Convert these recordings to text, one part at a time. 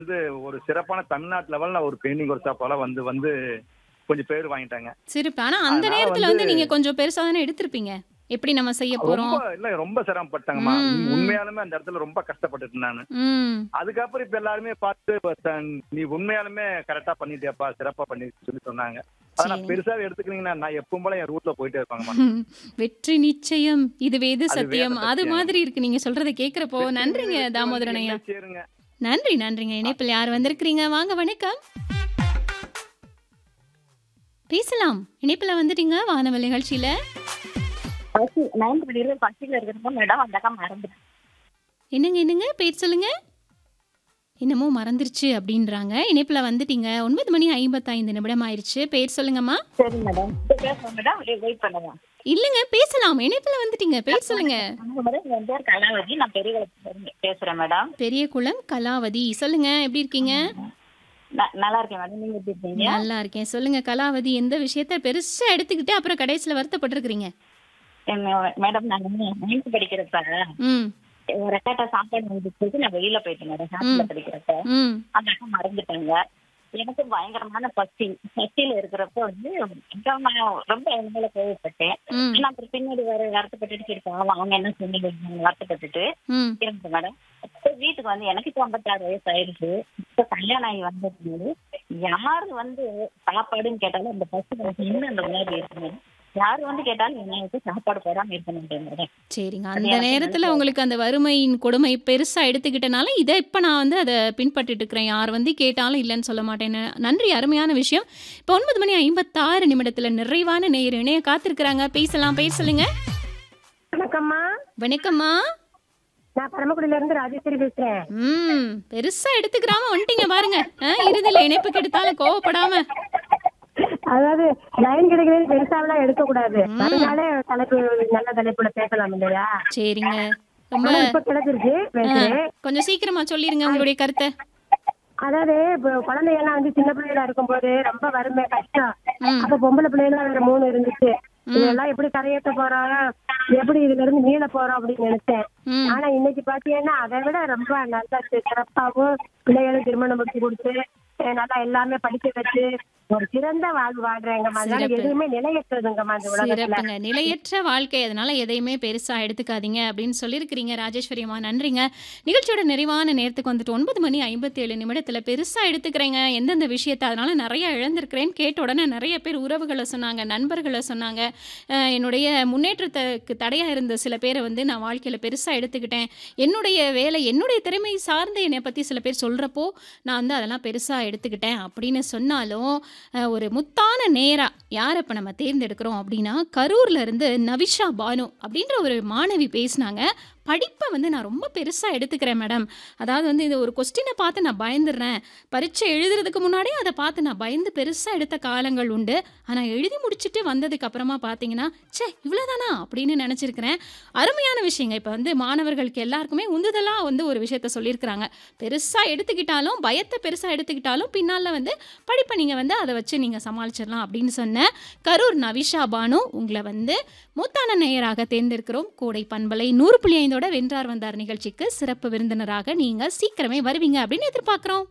வந்து ஒரு சிறப்பான தமிழ்நாட்டு லெவல்ல ஒரு பெயிண்டிங் ஒர்க் ஷாப்பால வந்து வந்து கொஞ்சம் பேர் வாங்கிட்டாங்க சிறப்பு ஆனா அந்த அதனால நேரத்துல வந்து வந்து- நீங்க கொஞ்சம் பெருசா தானே எடுத்திருப்பீங்க எப்படி நம்ம செய்ய போறோம் ரொம்ப இல்ல ரொம்ப சிரமப்பட்டாங்கம்மா ம், ம். உண்மையாலுமே அந்த இடத்துல ரொம்ப கஷ்டப்பட்டுட்டு நானு ம் அதுக்கப்புறம் இப்ப எல்லாருமே பார்த்து "ப- நீ உண்மையாலுமே கரெக்டா பண்ணிட்டியாப்பா சிறப்பா பண்ணி சொல்லி சொன்னாங்க அதை நான் சரி. பெருசாவே எடுத்துக்கினீங்கன்னா நான் எப்பவும் போல என் ரூட்ல போயிட்டே இருப்பாங்கம்மா வெற்றி நிச்சயம் இது வேது அது சத்தியம் வேத அது சத்தியம். மாதிரி இருக்கு நீங்க சொல்றதை கேக்குறப்போ நன்றிங்க தாமோதரன் ஐயா சேருங்க நன்றி நன்றிங்க இணைப்பில் யார் வந்திருக்கிறீங்க வாங்க வணக்கம் பேசலாம் இணைப்பில் வந்துட்டீங்க வானவல் நிகழ்ச்சியில பசி நைன்த் படிக்கிற பசியில் இருக்கிறப்ப மேடம் அந்த அக்கா மறந்துட்டேன் என்னங்க என்னங்க பேர் சொல்லுங்க என்னமோ மறந்துருச்சு அப்படின்றாங்க இணைப்பில் வந்துட்டீங்க ஒன்பது மணி ஐம்பத்தைந்து நிமிடம் ஆயிடுச்சு பேர் சொல்லுங்கம்மா சரி மேடம் இப்போ பேசுவோம் மேடம் வெயிட் பண்ணுங்க இல்லைங்க பேசலாம் இணைப்பில் வந்துட்டீங்க பேர் சொல்லுங்க வணக்கம் மேடம் என் பேர் கலாவதி நான் பெரிய குளத்துல பேசுறேன் மேடம் பெரிய குளம் கலாவதி சொல்லுங்க எப்படி இருக்கீங்க ந- நல்லா இருக்கேன் மேடம் நீங்க எப்படி இருக்கீங்க நல்லா இருக்கேன் சொல்லுங்க கலாவதி எந்த விஷயத்த பெருசா எடுத்துக்கிட்டு அப்புறம் கடைசியில வருத்தப்பட்டிருக்கிறீங்க எங்க- மேடம் நான் வந்து நைன்த் படிக்கிறப்ப ம் ஒரு அக்காட்ட சாப்பாடு வாங்கிட்டு நான் வெளியில போயிட்டேன் மேடம் ஹாஸ்டல்ல படிக்கிறப்ப ம் அந்த அக்கா மறந்துட்டாங்க எனக்கு பயங்கரமான பசி பசியில இருக்கிறப்ப வந்து ரொம்ப நான் ரொம்ப என் மேல கோவப்பட்டேன் ம் ஆனா அப்புறம் பின்னாடி வர வருத்தப்பட்டுட்டு சரி பாவம் அவங்க என்ன சொல்லி வருத்தப்பட்டுட்டு ம் இருக்கு மேடம் இப்போ வீட்டுக்கு வந்து எனக்கு இப்போ ஐம்பத்தாறு வயசு ஆயிடுச்சு இப்போ கல்யாணம் ஆகி வந்தது யாரு வந்து சாப்பாடுன்னு கேட்டாலும் அந்த பசு எனக்கு இன்னும் அந்த உணர்வு இருக்கு மேடம் யாரு வந்து கேட்டாலும் என்ன சாப்பாடு போடாம இருக்க மாட்டேன் மேடம் சரிங்க அது அந்த எனக்கு நேரத்துல நல்லது. உங்களுக்கு அந்த வறுமையின் கொடுமை பெருசா எடுத்துக்கிட்டனால இதை இப்ப நான் வந்து அதை பின்பற்றிட்டு இருக்கிறேன் யார் வந்து கேட்டாலும் இல்லைன்னு சொல்ல மாட்டேன்னு நன்றி அருமையான விஷயம் இப்போ ஒன்பது மணி ஐம்பத்தாறு நிமிடத்துல நிறைவான நேர் இணைய காத்திருக்கிறாங்க பேசலாம் பேர் சொல்லுங்க வணக்கம்மா வணக்கம்மா நான் பரமக்குடியில இருந்து ராஜேஸ்வரி பேசுறேன் ம் பெருசா எடுத்துக்கிறாம வந்துட்டீங்க பாருங்க ஆ, இறுதியில இணைப்புக்கு எடுத்தாலும் கோவப்படாம அதாவது லைன் கிடைக்கிறது பெருசாவெல்லாம் எடுக்க கூடாது அதனால தலைப்பு நல்ல தலைப்புல பேசலாம் இல்லையா சரிங்க ரொம்ப ஆனா இப்ப கிடைச்சிருச்சு பேசுறேன் கொஞ்சம் சீக்கிரமா சொல்லிருங்க உங்களுடைய கருத்தை அதாவது இப்போ குழந்தையெல்லாம் வந்து சின்ன பிள்ளைகளா இருக்கும்போது ரொம்ப வறுமை கஷ்டம் ம். அப்ப பொம்பளை பிள்ளைங்க வேற மூணு இருந்துச்சு இதெல்லாம் எப்படி கரையேற்ற போறோம் எப்படி இதுல இருந்து மீள போறோம் அப்படின்னு நினைச்சேன் ம் ஆனா இன்னைக்கு பாத்தீங்கன்னா அதை விட ரொம்ப நல்லா சிறப்பாகவும் பிள்ளைகளும் திருமணம் முடிச்சு கொடுத்து அஹ் நல்லா எல்லாமே படிக்க வச்சு ஒரு சிறந்த வாழ்வு வாழ்றேங்கம்மா அதனால சிறப்பு. எதுவுமே நிலையற்றதுங்கம்மா இந்த உலகத்துல சிறப்புங்க நிலையற்ற வாழ்க்கை அதனால எதையுமே பெருசா எடுத்துக்காதீங்க அப்படின்னு சொல்லியிருக்கிறீங்க ராஜேஸ்வரி அம்மா நன்றிங்க நிகழ்ச்சியோட நிறைவான நேரத்துக்கு வந்துட்டு ஒன்பது மணி ஐம்பத்தி ஏழு நிமிடத்துல பெருசா எடுத்துக்கிறேங்க எந்தெந்த விஷயத்த அதனால நிறைய இழந்திருக்கிறேன்னு கேட்ட உடனே நிறைய பேர் உறவுகளை சொன்னாங்க நண்பர்களை சொன்னாங்க அஹ் என்னுடைய முன்னேற்றத்துக்கு தடையா இருந்த சில பேரை வந்து நான் வாழ்க்கையில பெருசா எடுத்துக்கிட்டேன் என்னுடைய வேலை என்னுடைய திறமை சார்ந்து என்னை பத்தி சில பேர் சொல்றப்போ நான் வந்து அதெல்லாம் பெருசா எடுத்துக்கிட்டேன் அப்படின்னு சொன்னாலும் அஹ், ஒரு முத்தான நேரா யாரை இப்போ நம்ம தேர்ந்தெடுக்கிறோம் அப்படின்னா கரூர்ல இருந்து நவிஷா பானு அப்படின்ற ஒரு மாணவி பேசினாங்க படிப்பை வந்து நான் ரொம்ப பெருசாக எடுத்துக்கிறேன் மேடம் அதாவது வந்து இது ஒரு கொஸ்டினை பார்த்து நான் பயந்துடுறேன் பரீட்சை எழுதுறதுக்கு முன்னாடியே அதை பார்த்து நான் பயந்து பெருசாக எடுத்த காலங்கள் உண்டு ஆனால் எழுதி முடிச்சுட்டு வந்ததுக்கு அப்புறமா பார்த்தீங்கன்னா ச்சே இவ்வளோதானா அப்படின்னு நினச்சிருக்கிறேன் அருமையான விஷயங்க இப்போ வந்து மாணவர்களுக்கு எல்லாருக்குமே உந்துதலாக வந்து ஒரு விஷயத்த சொல்லியிருக்கிறாங்க பெருசாக எடுத்துக்கிட்டாலும் பயத்தை பெருசாக எடுத்துக்கிட்டாலும் பின்னால் வந்து படிப்பை நீங்கள் வந்து அதை வச்சு நீங்கள் சமாளிச்சிடலாம் அப்படின்னு சொன்ன கரூர் நவிஷா பானு உங்களை வந்து மூத்தான நேயராக தேர்ந்தெடுக்கிறோம் கோடை பண்பலை நூறு புள்ளி ஐந்தோட வென்றார் வந்தார் நிகழ்ச்சிக்கு சிறப்பு விருந்தினராக நீங்கள் சீக்கிரமே வருவீங்க அப்படின்னு எதிர்பார்க்குறோம்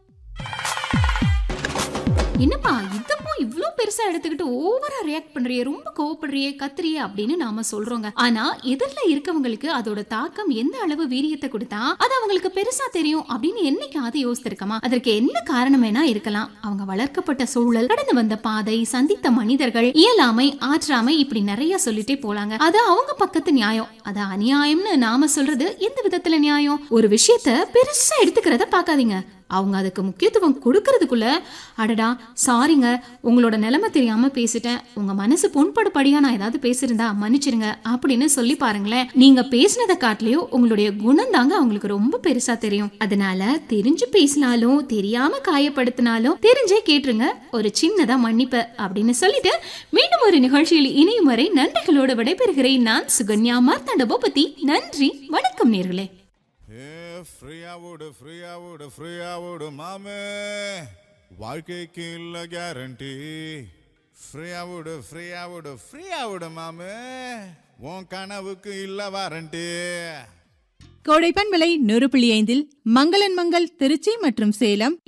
என்னப்பா இதப்போ இவ்ளோ பெருசா எடுத்துக்கிட்டு ஓவரா ரியாக்ட் பண்றியே ரொம்ப கோவப்படுறியே கத்துறியே அப்படின்னு நாம சொல்றோங்க ஆனா எதிரில இருக்கவங்களுக்கு அதோட தாக்கம் எந்த அளவு வீரியத்தை கொடுத்தா அது அவங்களுக்கு பெருசா தெரியும் அப்படின்னு என்னைக்காவது யோசித்திருக்கமா அதற்கு என்ன காரணம் வேணா இருக்கலாம் அவங்க வளர்க்கப்பட்ட சூழல் கடந்து வந்த பாதை சந்தித்த மனிதர்கள் இயலாமை ஆற்றாமை இப்படி நிறைய சொல்லிட்டே போலாங்க அது அவங்க பக்கத்து நியாயம் அது அநியாயம்னு நாம சொல்றது எந்த விதத்துல நியாயம் ஒரு விஷயத்த பெருசா எடுத்துக்கிறத பார்க்காதீங்க அவங்க அதுக்கு முக்கியத்துவம் கொடுக்கறதுக்குள்ள அடடா சாரிங்க உங்களோட நிலைமை தெரியாம பேசிட்டேன் உங்க மனசு புண்படுபடியா நான் ஏதாவது பேசியிருந்தா மன்னிச்சிருங்க அப்படின்னு சொல்லி பாருங்களேன் நீங்க பேசினதை காட்டிலையும் உங்களுடைய குணம் தாங்க அவங்களுக்கு ரொம்ப பெருசா தெரியும் அதனால தெரிஞ்சு பேசினாலும் தெரியாம காயப்படுத்தினாலும் தெரிஞ்சே கேட்டுருங்க ஒரு சின்னதா மன்னிப்பு அப்படின்னு சொல்லிட்டு மீண்டும் ஒரு நிகழ்ச்சியில் இணையும் வரை நன்றிகளோடு விடைபெறுகிறேன் நான் சுகன்யா மார்த்தாண்ட பூபதி நன்றி வணக்கம் நேர்களே ஏ ஃப்ரீயா விடு ஃப்ரீயா விடு ஃப்ரீயா விடு மாமே வாழ்க்கைக்கு இல்ல கேரண்டி ஃப்ரீயா விடு ஃப்ரீயா விடு ஃப்ரீயா விடு மாமே உன் கனவுக்கு இல்ல வாரண்டி கோடைப்பன் விலை நூறு புள்ளி ஐந்தில் மங்களன் மங்கள் திருச்சி மற்றும் சேலம்